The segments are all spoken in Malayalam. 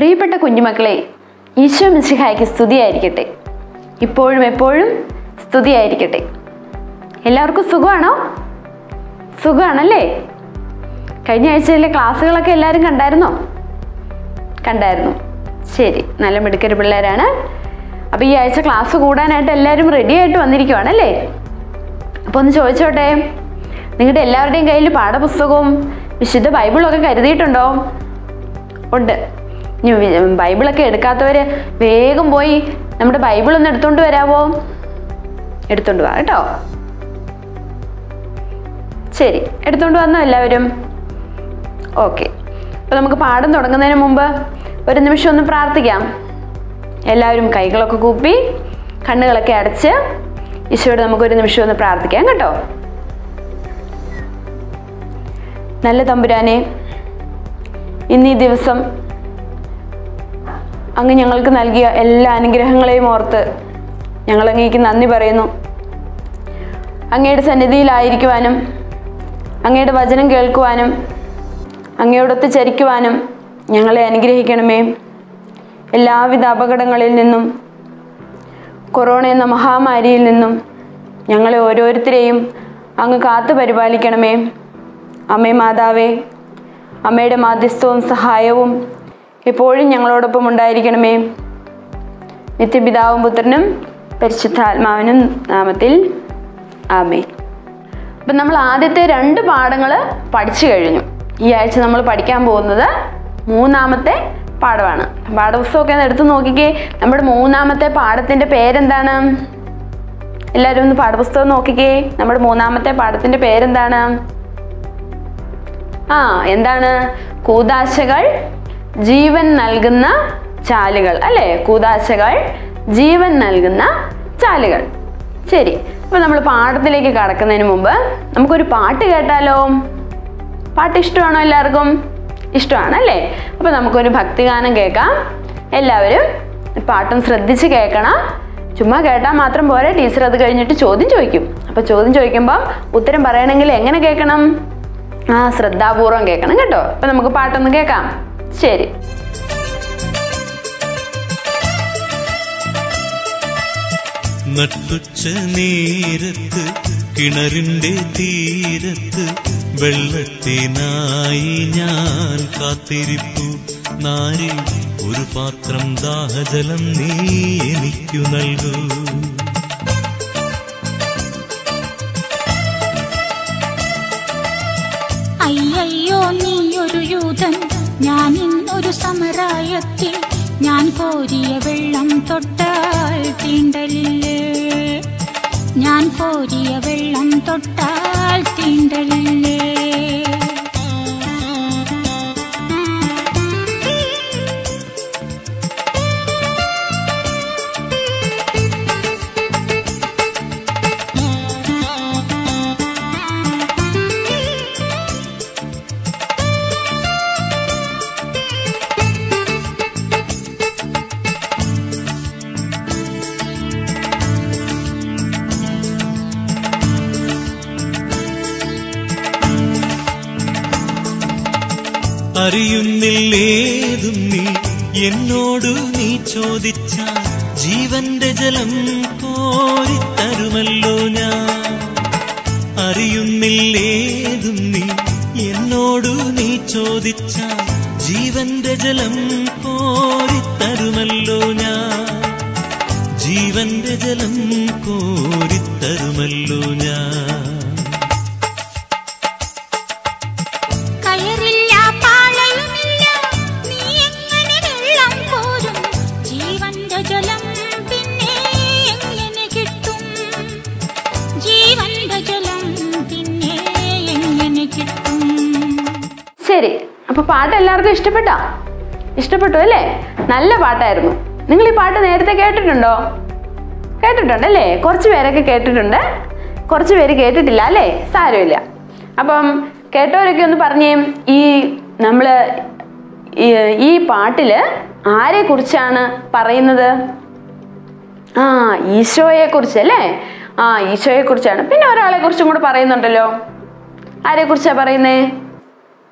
പ്രിയപ്പെട്ട കുഞ്ഞുമക്കളെ ഈശോ മിശിഹായ്ക്ക് സ്തുതിയായിരിക്കട്ടെ ഇപ്പോഴും എപ്പോഴും സ്തുതിയായിരിക്കട്ടെ എല്ലാവർക്കും സുഖമാണോ സുഖമാണല്ലേ കഴിഞ്ഞ ആഴ്ചയിലെ ക്ലാസ്സുകളൊക്കെ എല്ലാവരും കണ്ടായിരുന്നോ കണ്ടായിരുന്നു ശരി നല്ല മിടുക്കര് പിള്ളേരാണ് അപ്പോൾ ഈ ആഴ്ച ക്ലാസ് കൂടാനായിട്ട് എല്ലാവരും റെഡി ആയിട്ട് വന്നിരിക്കുവാണല്ലേ അപ്പോൾ ഒന്ന് ചോദിച്ചോട്ടെ നിങ്ങളുടെ എല്ലാവരുടെയും കയ്യിൽ പാഠപുസ്തകവും വിശുദ്ധ ബൈബിളൊക്കെ കരുതിയിട്ടുണ്ടോ ഉണ്ട് ഇനി വി- ബൈബിളൊക്കെ എടുക്കാത്തവർ വേഗം പോയി നമ്മുടെ ബൈബിൾ ഒന്ന് എടുത്തോണ്ട് വരാവോ എടുത്തോണ്ട് വാ കേട്ടോ ശരി എടുത്തോണ്ട് വന്നോ എല്ലാവരും ഓക്കെ അപ്പോൾ നമുക്ക് പാഠം തുടങ്ങുന്നതിന് മുമ്പ് ഒരു നിമിഷം ഒന്ന് പ്രാർത്ഥിക്കാം എല്ലാവരും കൈകളൊക്കെ കൂപ്പി കണ്ണുകളൊക്കെ അടച്ച് ഈശോയോട് നമുക്കൊരു നിമിഷം ഒന്ന് പ്രാർത്ഥിക്കാം കേട്ടോ നല്ല തമ്പുരാനെ ഇന്ന് ഈ ദിവസം അങ്ങ് ഞങ്ങൾക്ക് നൽകിയ എല്ലാ അനുഗ്രഹങ്ങളെയും ഓർത്ത് ഞങ്ങൾ അങ്ങേക്ക് നന്ദി പറയുന്നു അങ്ങയുടെ സന്നിധിയിലായിരിക്കുവാനും അങ്ങയുടെ വചനം കേൾക്കുവാനും അങ്ങയോടൊത്ത് ചരിക്കുവാനും ഞങ്ങളെ അനുഗ്രഹിക്കണമേ എല്ലാവിധ അപകടങ്ങളിൽ നിന്നും കൊറോണ എന്ന മഹാമാരിയിൽ നിന്നും ഞങ്ങളെ ഓരോരുത്തരെയും അങ്ങ് കാത്തു പരിപാലിക്കണമേ അമ്മേ മാതാവേ അമ്മയുടെ മാധ്യസ്ഥവും സഹായവും എപ്പോഴും ഞങ്ങളോടൊപ്പം ഉണ്ടായിരിക്കണമേ നിത്യപിതാവും പുത്രനും പരിശുദ്ധാത്മാവിനും നാമത്തിൽ ആമേ അപ്പം നമ്മൾ ആദ്യത്തെ രണ്ട് പാഠങ്ങൾ പഠിച്ചു കഴിഞ്ഞു ഈ ആഴ്ച നമ്മൾ പഠിക്കാൻ പോകുന്നത് മൂന്നാമത്തെ പാഠമാണ് പാഠപുസ്തകമൊക്കെ ഒന്ന് എടുത്ത് നോക്കിക്കേ നമ്മുടെ മൂന്നാമത്തെ പാഠത്തിൻ്റെ പേരെന്താണ് എല്ലാവരും ഒന്ന് പാഠപുസ്തകം നോക്കിക്കേ നമ്മുടെ മൂന്നാമത്തെ പാഠത്തിൻ്റെ പേരെന്താണ് ആ എന്താണ് കൂതാശകൾ ജീവൻ നൽകുന്ന ചാലുകൾ അല്ലേ കൂതാശകൾ ജീവൻ നൽകുന്ന ചാലുകൾ ശരി അപ്പൊ നമ്മൾ പാഠത്തിലേക്ക് കടക്കുന്നതിന് മുമ്പ് നമുക്കൊരു പാട്ട് കേട്ടാലോ പാട്ട് ഇഷ്ടമാണോ എല്ലാവർക്കും ഇഷ്ടമാണ് അല്ലേ അപ്പൊ നമുക്കൊരു ഭക്തിഗാനം കേൾക്കാം എല്ലാവരും പാട്ടും ശ്രദ്ധിച്ച് കേൾക്കണം ചുമ്മാ കേട്ടാൽ മാത്രം പോരാ ടീച്ചർ അത് കഴിഞ്ഞിട്ട് ചോദ്യം ചോദിക്കും അപ്പൊ ചോദ്യം ചോദിക്കുമ്പോൾ ഉത്തരം പറയണമെങ്കിൽ എങ്ങനെ കേൾക്കണം ആ ശ്രദ്ധാപൂർവം കേൾക്കണം കേട്ടോ അപ്പൊ നമുക്ക് പാട്ടൊന്ന് കേൾക്കാം ശരി നട്ടുച്ച നേരത്ത് കിണറിന്റെ തീരത്ത് വെള്ളത്തിനായി ഞാൻ കാത്തിരിപ്പു നാരി ഒരു പാത്രം ദാഹജലം നീ എനിക്കു നൽകൂ അയ്യയ്യോ നീ ഒരു യൂതൻ ഞാൻ ഇന്നൊരു സമരായത്തിൽ ഞാൻ കോരിയ വെള്ളം തൊട്ടാൽ തീണ്ടലില്ലേ ഞാൻ കോരിയ വെള്ളം തൊട്ടാൽ തീണ്ടലില്ലേ അറിയുന്നില്ലേതും നീ എന്നോടു നീ ചോദിച്ച ജീവന്റെ ജലം കോരിത്തരുമല്ലോ ഞാൻ അറിയുന്നില്ലേതും നീ എന്നോടു നീ ചോദിച്ച ജീവന്റെ ജലം കോരിത്തരുമല്ലോ ഞാൻ ജീവന്റെ ജലം കോരിത്തരുമല്ലോ ഞാൻ കയറില്ല പാളയുമില്ല നീ എങ്ങനെ വെള്ളം കോരും ജീവന്റെ ജലം പിന്നെ എങ്ങനെ കിട്ടും ജീവന്റെ ജലം പിന്നെ എങ്ങനെ കിട്ടും ശരി അപ്പൊ പാട്ട് എല്ലാവർക്കും ഇഷ്ടപ്പെട്ടോ ഇഷ്ടപ്പെട്ടു അല്ലേ നല്ല പാട്ടായിരുന്നു നിങ്ങൾ ഈ പാട്ട് നേരത്തെ കേട്ടിട്ടുണ്ടോ കേട്ടിട്ടുണ്ട് അല്ലേ കുറച്ച് പേരൊക്കെ കേട്ടിട്ടുണ്ട് കുറച്ച് പേര് കേട്ടിട്ടില്ല അല്ലേ സാരമില്ല അപ്പം കേട്ടവരൊക്കെ ഒന്ന് പറഞ്ഞേ ഈ നമ്മൾ ഈ പാട്ടില് ആരെ കുറിച്ചാണ് പറയുന്നത് ആ ഈശോയെ കുറിച്ച് അല്ലേ ആ ഈശോയെ കുറിച്ചാണ് പിന്നെ ഒരാളെ കുറിച്ചും കൂടെ പറയുന്നുണ്ടല്ലോ ആരെ കുറിച്ചാ പറയുന്നേ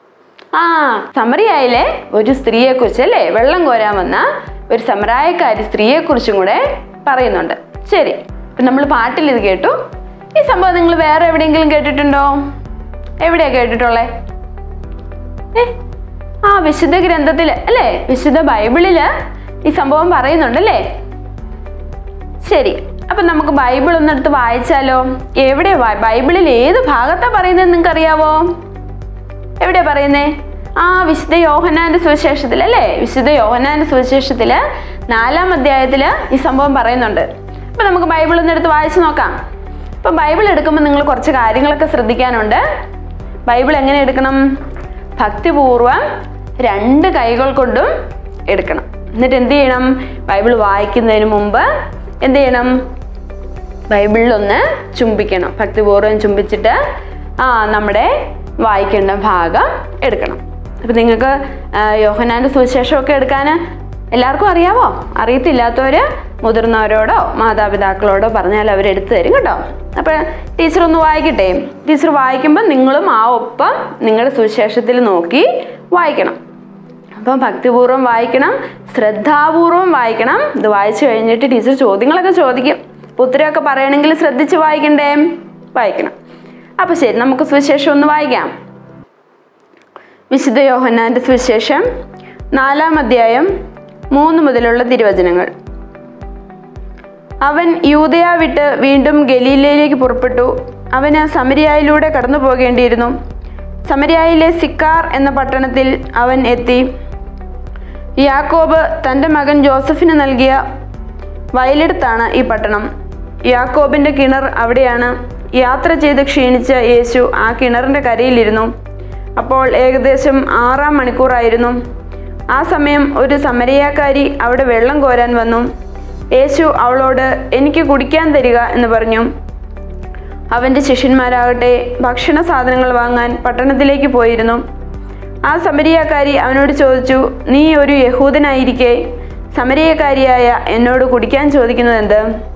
ആ സമറിയായിലെ ഒരു സ്ത്രീയെ കുറിച്ച് അല്ലേ വെള്ളം കോരാൻ വന്ന ഒരു സമരായക്കാരി സ്ത്രീയെ കുറിച്ചും കൂടെ പറയുന്നുണ്ട് ശരി ഇപ്പൊ നമ്മൾ പാട്ടിൽ ഇത് കേട്ടു ഈ സംഭവം നിങ്ങൾ വേറെ എവിടെയെങ്കിലും കേട്ടിട്ടുണ്ടോ എവിടെയാ കേട്ടിട്ടുള്ളേ ഏ ആ വിശുദ്ധ ഗ്രന്ഥത്തില് അല്ലേ വിശുദ്ധ ബൈബിളില് ഈ സംഭവം പറയുന്നുണ്ടല്ലേ ശരി അപ്പൊ നമുക്ക് ബൈബിൾ ഒന്നെടുത്ത് വായിച്ചാലോ എവിടെയാ വാ- ബൈബിളിൽ ഏത് ഭാഗത്താ പറയുന്നത് നിങ്ങൾക്ക് അറിയാവോ എവിടെയാ പറയുന്നേ ആ വിശുദ്ധ യോഹനാന്റെ സുവിശേഷത്തിൽ അല്ലേ വിശുദ്ധ യോഹനാന്റെ സുവിശേഷത്തില് നാലാം അധ്യായത്തില് ഈ സംഭവം പറയുന്നുണ്ട് അപ്പൊ നമുക്ക് ബൈബിൾ ഒന്ന് എടുത്ത് വായിച്ചു നോക്കാം അപ്പൊ ബൈബിൾ എടുക്കുമ്പോൾ നിങ്ങൾ കുറച്ച് കാര്യങ്ങളൊക്കെ ശ്രദ്ധിക്കാനുണ്ട് ബൈബിൾ എങ്ങനെ എടുക്കണം ഭക്തിപൂർവം രണ്ട് കൈകൾ കൊണ്ടും എടുക്കണം എന്നിട്ട് എന്ത് ചെയ്യണം ബൈബിൾ വായിക്കുന്നതിന് മുമ്പ് എന്ത് ചെയ്യണം ബൈബിളിലൊന്ന് ചുംബിക്കണം ഭക്തിപൂർവ്വം ചുംബിച്ചിട്ട് ആ നമ്മുടെ വായിക്കേണ്ട ഭാഗം എടുക്കണം അപ്പം നിങ്ങൾക്ക് യോഹനാൻ്റെ സുവിശേഷമൊക്കെ എടുക്കാൻ എല്ലാവർക്കും അറിയാവോ അറിയത്തില്ലാത്തവർ മുതിർന്നവരോടോ മാതാപിതാക്കളോടോ പറഞ്ഞാൽ അവർ എടുത്തു തരും കേട്ടോ അപ്പം ടീച്ചർ ഒന്ന് വായിക്കട്ടെ ടീച്ചർ വായിക്കുമ്പോൾ നിങ്ങളും ആ ഒപ്പം നിങ്ങളുടെ സുവിശേഷത്തിൽ നോക്കി വായിക്കണം അപ്പം ഭക്തിപൂർവ്വം വായിക്കണം ശ്രദ്ധാപൂർവം വായിക്കണം ഇത് വായിച്ചു കഴിഞ്ഞിട്ട് ടീച്ചർ ചോദ്യങ്ങളൊക്കെ ചോദിക്കും അപ്പൊ ഉത്തരമൊക്കെ പറയണമെങ്കിൽ ശ്രദ്ധിച്ച് വായിക്കണ്ടേ വായിക്കണം അപ്പൊ ശരി നമുക്ക് സുവിശേഷം ഒന്ന് വായിക്കാം വിശുദ്ധ യോഹന്നാന്റെ സുവിശേഷം നാലാം അധ്യായം മൂന്ന് മുതലുള്ള തിരുവചനങ്ങൾ അവൻ യൂതയ വിട്ട് വീണ്ടും ഗലീലയിലേക്ക് പുറപ്പെട്ടു അവന് സമരിയായിലൂടെ കടന്നു പോകേണ്ടിയിരുന്നു സമരിയായിലെ സിക്കാർ എന്ന പട്ടണത്തിൽ അവൻ എത്തി യാക്കോബ് തൻ്റെ മകൻ ജോസഫിന് നൽകിയ വയലെടുത്താണ് ഈ പട്ടണം യാക്കോബിൻ്റെ കിണർ അവിടെയാണ് യാത്ര ചെയ്ത് ക്ഷീണിച്ച യേശു ആ കിണറിൻ്റെ കരയിലിരുന്നു അപ്പോൾ ഏകദേശം ആറാം മണിക്കൂറായിരുന്നു ആ സമയം ഒരു സമരിയാക്കാരി അവിടെ വെള്ളം കോരാൻ വന്നു യേശു അവളോട് എനിക്ക് കുടിക്കാൻ തരിക എന്ന് പറഞ്ഞു അവൻ്റെ ശിഷ്യന്മാരാകട്ടെ ഭക്ഷണ സാധനങ്ങൾ വാങ്ങാൻ പട്ടണത്തിലേക്ക് പോയിരുന്നു ആ സമരിയാക്കാരി അവനോട് ചോദിച്ചു നീ ഒരു യഹൂദനായിരിക്കെ സമരിയക്കാരിയായ എന്നോട് കുടിക്കാൻ ചോദിക്കുന്നത് എന്ത്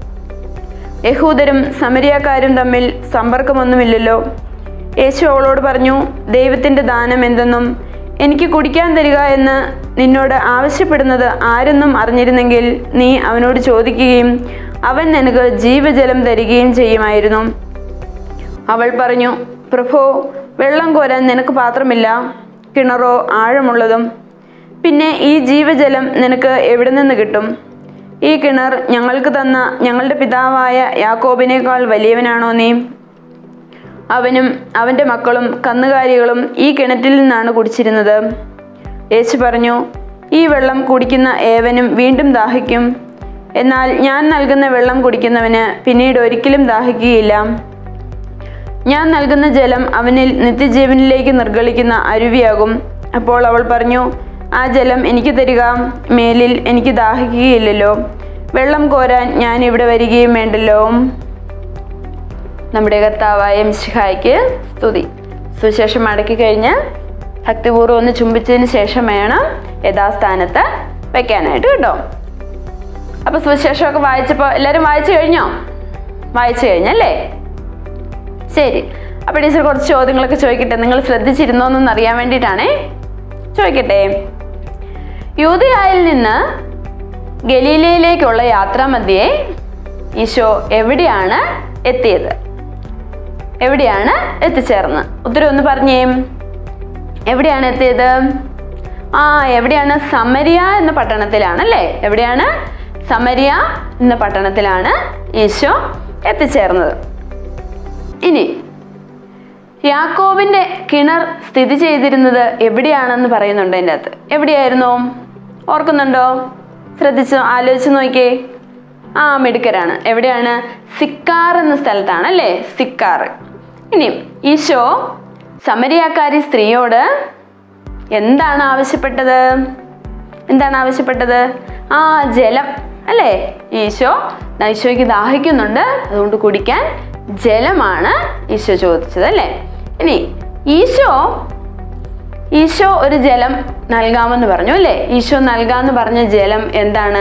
യഹൂദരും സമരിയാക്കാരും തമ്മിൽ സമ്പർക്കമൊന്നുമില്ലല്ലോ യേശു അവളോട് പറഞ്ഞു ദൈവത്തിൻ്റെ ദാനം എന്തെന്നും എനിക്ക് കുടിക്കാൻ തരിക എന്ന് നിന്നോട് ആവശ്യപ്പെടുന്നത് ആരെന്നും അറിഞ്ഞിരുന്നെങ്കിൽ നീ അവനോട് ചോദിക്കുകയും അവൻ നിനക്ക് ജീവജലം തരികയും ചെയ്യുമായിരുന്നു അവൾ പറഞ്ഞു പ്രഭോ വെള്ളം കോരാൻ നിനക്ക് പാത്രമില്ല കിണറോ ആഴമുള്ളതും പിന്നെ ഈ ജീവജലം നിനക്ക് എവിടെ നിന്ന് കിട്ടും ഈ കിണർ ഞങ്ങൾക്ക് തന്ന ഞങ്ങളുടെ പിതാവായ യാക്കോബിനേക്കാൾ വലിയവനാണോ നീ അവനും അവൻ്റെ മക്കളും കന്നുകാലികളും ഈ കിണറ്റിൽ നിന്നാണ് കുടിച്ചിരുന്നത് യേശു പറഞ്ഞു ഈ വെള്ളം കുടിക്കുന്ന ഏവനും വീണ്ടും ദാഹിക്കും എന്നാൽ ഞാൻ നൽകുന്ന വെള്ളം കുടിക്കുന്നവന് പിന്നീട് ഒരിക്കലും ദാഹിക്കുകയില്ല ഞാൻ നൽകുന്ന ജലം അവനിൽ നിത്യജീവനിലേക്ക് നിർഗളിക്കുന്ന അരുവിയാകും അപ്പോൾ അവൾ പറഞ്ഞു ആ ജലം എനിക്ക് തരിക മേലിൽ എനിക്ക് ദാഹിക്കുകയില്ലല്ലോ വെള്ളം കോരാൻ ഞാൻ ഇവിടെ വരികയും വേണ്ടല്ലോ നമ്മുടെ കർത്താവായ മിശിഹായ്ക്ക് സ്തുതി സുശേഷം മടക്കി കഴിഞ്ഞ് ഭക്തിപൂർവ്വം ഒന്ന് ചുംബിച്ചതിന് ശേഷം വേണം യഥാസ്ഥാനത്ത് വെക്കാനായിട്ട് കേട്ടോ അപ്പൊ സുവിശേഷമൊക്കെ വായിച്ചപ്പോൾ എല്ലാവരും വായിച്ചു കഴിഞ്ഞോ വായിച്ചു കഴിഞ്ഞല്ലേ ശരി അപ്പൊ ടീച്ചർ കുറച്ച് ചോദ്യങ്ങളൊക്കെ ചോദിക്കട്ടെ നിങ്ങൾ ശ്രദ്ധിച്ചിരുന്നോ എന്നൊന്ന് അറിയാൻ വേണ്ടിയിട്ടാണേ ചോദിക്കട്ടെ യൂതയായിൽ നിന്ന് ഗലീലയിലേക്കുള്ള യാത്രാമധ്യേ ഈശോ എവിടെയാണ് എത്തിയത് എവിടെയാണ് എത്തിച്ചേർന്ന് ഉത്തരം ഒന്ന് പറഞ്ഞേ എവിടെയാണ് എത്തിയത് ആ എവിടെയാണ് സമരിയ എന്ന പട്ടണത്തിലാണ് അല്ലേ എവിടെയാണ് സമരിയ എന്ന പട്ടണത്തിലാണ് ഈശോ എത്തിച്ചേർന്നത് ഇനി യാക്കോബിന്റെ കിണർ സ്ഥിതി ചെയ്തിരുന്നത് എവിടെയാണെന്ന് പറയുന്നുണ്ട് എൻ്റെ അകത്ത് എവിടെയായിരുന്നു ഓർക്കുന്നുണ്ടോ ശ്രദ്ധിച്ചു ആലോചിച്ച് നോക്കിയേ ആ മിടുക്കരാണ് എവിടെയാണ് സിക്കാർ എന്ന സ്ഥലത്താണ് അല്ലേ സിക്കാർ ഇനി ഈശോ സമരിയാക്കാരി സ്ത്രീയോട് എന്താണ് ആവശ്യപ്പെട്ടത് എന്താണ് ആവശ്യപ്പെട്ടത് ആ ജലം അല്ലേ ഈശോ ഈശോയ്ക്ക് ദാഹിക്കുന്നുണ്ട് അതുകൊണ്ട് കുടിക്കാൻ ജലമാണ് ഈശോ ചോദിച്ചത് അല്ലേ ഇനി ഈശോ ഈശോ ഒരു ജലം നൽകാമെന്ന് പറഞ്ഞു അല്ലേ ഈശോ നൽകാമെന്ന് പറഞ്ഞ ജലം എന്താണ്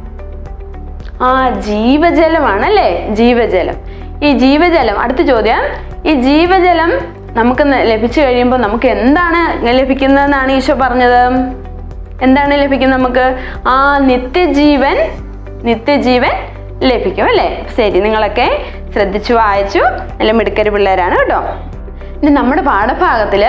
ആ ജീവജലമാണ് അല്ലേ ജീവജലം ഈ ജീവജലം അടുത്ത ചോദ്യം ഈ ജീവജലം നമുക്ക് ന- ലഭിച്ചു കഴിയുമ്പോൾ നമുക്ക് എന്താണ് ലഭിക്കുന്നതെന്നാണ് ഈശോ പറഞ്ഞത് എന്താണ് ലഭിക്കുന്നത് നമുക്ക് ആ നിത്യജീവൻ നിത്യജീവൻ ലഭിക്കും അല്ലേ ശരി നിങ്ങളൊക്കെ ശ്രദ്ധിച്ചു വായിച്ചു നല്ല മിടുക്കരി പിള്ളേരാണ് കേട്ടോ ഇനി നമ്മുടെ പാഠഭാഗത്തില്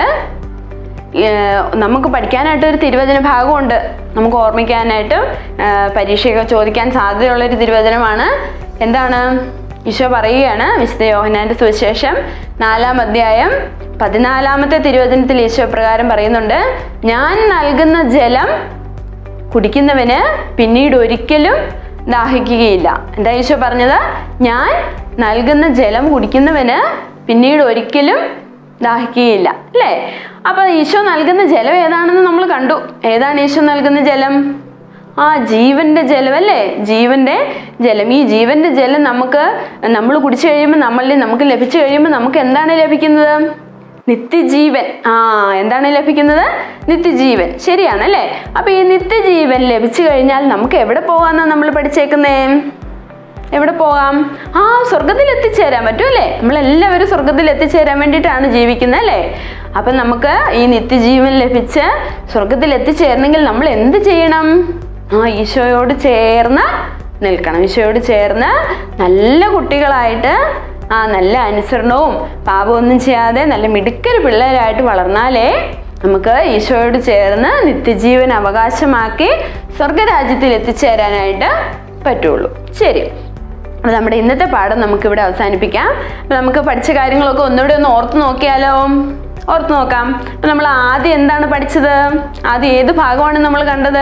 ഏഹ് നമുക്ക് പഠിക്കാനായിട്ട് ഒരു തിരുവചന ഭാഗമുണ്ട് നമുക്ക് ഓർമ്മിക്കാനായിട്ടും ഏഹ് പരീക്ഷയൊക്കെ ചോദിക്കാൻ സാധ്യതയുള്ള ഒരു തിരുവചനമാണ് എന്താണ് ഈശോ പറയുകയാണ് വിശുദ്ധ യോഹനാന്റെ സുവിശേഷം നാലാം അധ്യായം പതിനാലാമത്തെ തിരുവചനത്തിൽ ഈശോ പ്രകാരം പറയുന്നുണ്ട് ഞാൻ നൽകുന്ന ജലം കുടിക്കുന്നവന് പിന്നീട് ഒരിക്കലും ദാഹിക്കുകയില്ല എന്താ ഈശോ പറഞ്ഞത് ഞാൻ നൽകുന്ന ജലം കുടിക്കുന്നവന് പിന്നീട് ഒരിക്കലും ദാഹിക്കുകയില്ല അല്ലേ അപ്പൊ ഈശോ നൽകുന്ന ജലം ഏതാണെന്ന് നമ്മൾ കണ്ടു ഏതാണ് ഈശോ നൽകുന്ന ജലം ആ ജീവന്റെ ജലം അല്ലേ ജീവന്റെ ജലം ഈ ജീവന്റെ ജലം നമുക്ക് നമ്മൾ കുടിച്ചു കഴിയുമ്പോൾ നമ്മളിൽ നമുക്ക് ലഭിച്ചു കഴിയുമ്പോൾ നമുക്ക് എന്താണ് ലഭിക്കുന്നത് നിത്യജീവൻ ആ എന്താണ് ലഭിക്കുന്നത് നിത്യജീവൻ ശരിയാണ് അല്ലേ അപ്പൊ ഈ നിത്യജീവൻ ലഭിച്ചു കഴിഞ്ഞാൽ നമുക്ക് എവിടെ പോകാന്നാ നമ്മൾ പഠിച്ചേക്കുന്നേ എവിടെ പോകാം ആ സ്വർഗത്തിൽ എത്തിച്ചേരാൻ പറ്റും അല്ലേ നമ്മളെല്ലാവരും സ്വർഗത്തിൽ എത്തിച്ചേരാൻ വേണ്ടിയിട്ടാണ് ജീവിക്കുന്നത് അല്ലേ അപ്പൊ നമുക്ക് ഈ നിത്യജീവൻ ലഭിച്ച് സ്വർഗത്തിൽ എത്തിച്ചേരണമെങ്കിൽ നമ്മൾ എന്ത് ചെയ്യണം ആ ഈശോയോട് ചേർന്ന് നിൽക്കണം ഈശോയോട് ചേർന്ന് നല്ല കുട്ടികളായിട്ട് ആ നല്ല അനുസരണവും പാപമൊന്നും ചെയ്യാതെ നല്ല മിടുക്കര് പിള്ളേരായിട്ട് വളർന്നാലേ നമുക്ക് ഈശോയോട് ചേർന്ന് നിത്യജീവൻ അവകാശമാക്കി സ്വർഗരാജ്യത്തിൽ എത്തിച്ചേരാനായിട്ട് പറ്റുള്ളൂ ശരി അപ്പോൾ നമ്മുടെ ഇന്നത്തെ പാഠം നമുക്കിവിടെ അവസാനിപ്പിക്കാം അപ്പോൾ നമുക്ക് പഠിച്ച കാര്യങ്ങളൊക്കെ ഒന്നുകൂടെ ഒന്ന് ഓർത്ത് നോക്കിയാലോ ഓർത്ത് നോക്കാം അപ്പോൾ നമ്മൾ ആദ്യം എന്താണ് പഠിച്ചത് ആദ്യം ഏത് ഭാഗമാണ് നമ്മൾ കണ്ടത്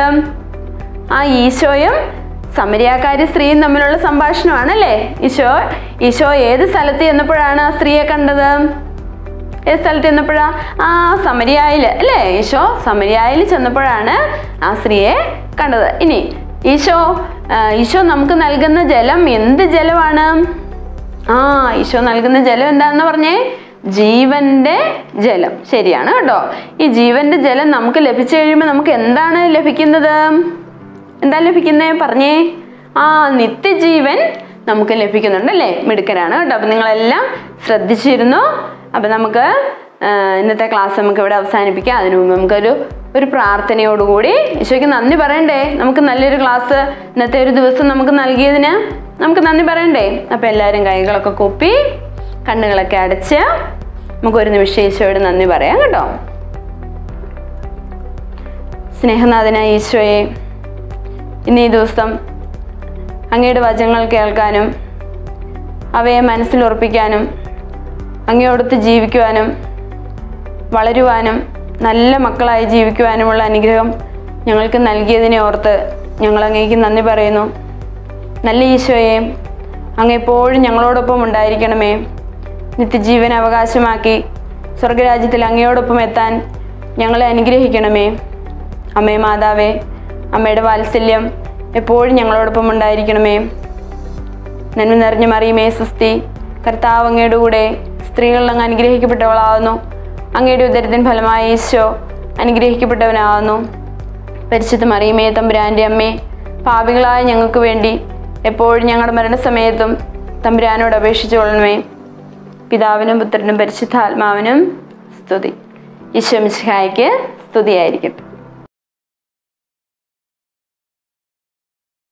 ആ ഈശോയും സമരിയാക്കാരി സ്ത്രീയും തമ്മിലുള്ള സംഭാഷണമാണല്ലേ ഈശോ ഈശോ ഏത് സ്ഥലത്ത് ചെന്നപ്പോഴാണ് ആ സ്ത്രീയെ കണ്ടത് ഏത് സ്ഥലത്ത് ചെന്നപ്പോഴാ ആ സമരിയായിൽ അല്ലേ ഈശോ സമരിയായിൽ ചെന്നപ്പോഴാണ് ആ സ്ത്രീയെ കണ്ടത് ഇനി ഈശോ ആ, ഈശോ നമുക്ക് നൽകുന്ന ജലം എന്ത് ജലമാണ് ആ ഈശോ നൽകുന്ന ജലം എന്താന്ന് പറഞ്ഞേ ജീവന്റെ ജലം ശരിയാണ് കേട്ടോ ഈ ജീവന്റെ ജലം നമുക്ക് ലഭിച്ചു കഴിയുമ്പോൾ നമുക്ക് എന്താണ് ലഭിക്കുന്നത് എന്താ ലഭിക്കുന്നേ പറഞ്ഞേ ആ നിത്യജീവൻ നമുക്ക് ലഭിക്കുന്നുണ്ടല്ലേ മിടുക്കരാണ് കേട്ടോ അപ്പം നിങ്ങളെല്ലാം ശ്രദ്ധിച്ചിരുന്നു അപ്പം നമുക്ക് ആ, ഇന്നത്തെ ക്ലാസ് നമുക്ക് ഇവിടെ അവസാനിപ്പിക്കാം അതിനു മുമ്പ് നമുക്കൊരു ഒരു പ്രാർത്ഥനയോടുകൂടി ഈശോയ്ക്ക് നന്ദി പറയണ്ടേ നമുക്ക് നല്ലൊരു ക്ലാസ് ഇന്നത്തെ ഒരു ദിവസം നമുക്ക് നൽകിയതിന് നമുക്ക് നന്ദി പറയണ്ടേ അപ്പം എല്ലാവരും കൈകളൊക്കെ കൊപ്പി കണ്ണുകളൊക്കെ അടച്ച് നമുക്ക് ഒരു നിമിഷം ഈശോയോട് നന്ദി പറയാം കേട്ടോ സ്നേഹനാഥനായ ഈശോയെ ഇന്ന് ഈ ദിവസം അങ്ങയുടെ വചനങ്ങൾ കേൾക്കാനും അവയെ മനസ്സിൽ ഉറപ്പിക്കാനും അങ്ങയോടൊത്ത് ജീവിക്കുവാനും വളരുവാനും നല്ല മക്കളായി ജീവിക്കുവാനുമുള്ള അനുഗ്രഹം ഞങ്ങൾക്ക് നൽകിയതിനെ ഓർത്ത് ഞങ്ങൾ അങ്ങേക്ക് നന്ദി പറയുന്നു നല്ല ഈശോയെ അങ്ങ് എപ്പോഴും ഞങ്ങളോടൊപ്പം ഉണ്ടായിരിക്കണമേ നിത്യജീവൻ അവകാശമാക്കി സ്വർഗരാജ്യത്തിൽ അങ്ങയോടൊപ്പം എത്താൻ ഞങ്ങളെ അനുഗ്രഹിക്കണമേ അമ്മേ മാതാവേ അമ്മയുടെ വാത്സല്യം എപ്പോഴും ഞങ്ങളോടൊപ്പം ഉണ്ടായിരിക്കണമേ നന്മ നിറഞ്ഞ മറിയുമേ സുസ്തി കർത്താവ് അങ്ങയുടെ കൂടെ സ്ത്രീകളിൽ അങ്ങ് അനുഗ്രഹിക്കപ്പെട്ടവളാകുന്നു അങ്ങയുടെ ഉദരത്തിൻ ഫലമായ ഈശോ അനുഗ്രഹിക്കപ്പെട്ടവനാകുന്നു പരിശുദ്ധ മറിയുമേ തമ്പുരാൻ്റെ അമ്മേ പാപികളായ ഞങ്ങൾക്ക് വേണ്ടി എപ്പോഴും ഞങ്ങളുടെ മരണസമയത്തും തമ്പുരാനോട് അപേക്ഷിച്ചു കൊള്ളണമേ പിതാവിനും പുത്രനും പരിശുദ്ധാത്മാവിനും സ്തുതി ഈശോ മിശിഹായ്ക്ക് സ്തുതിയായിരിക്കട്ടെ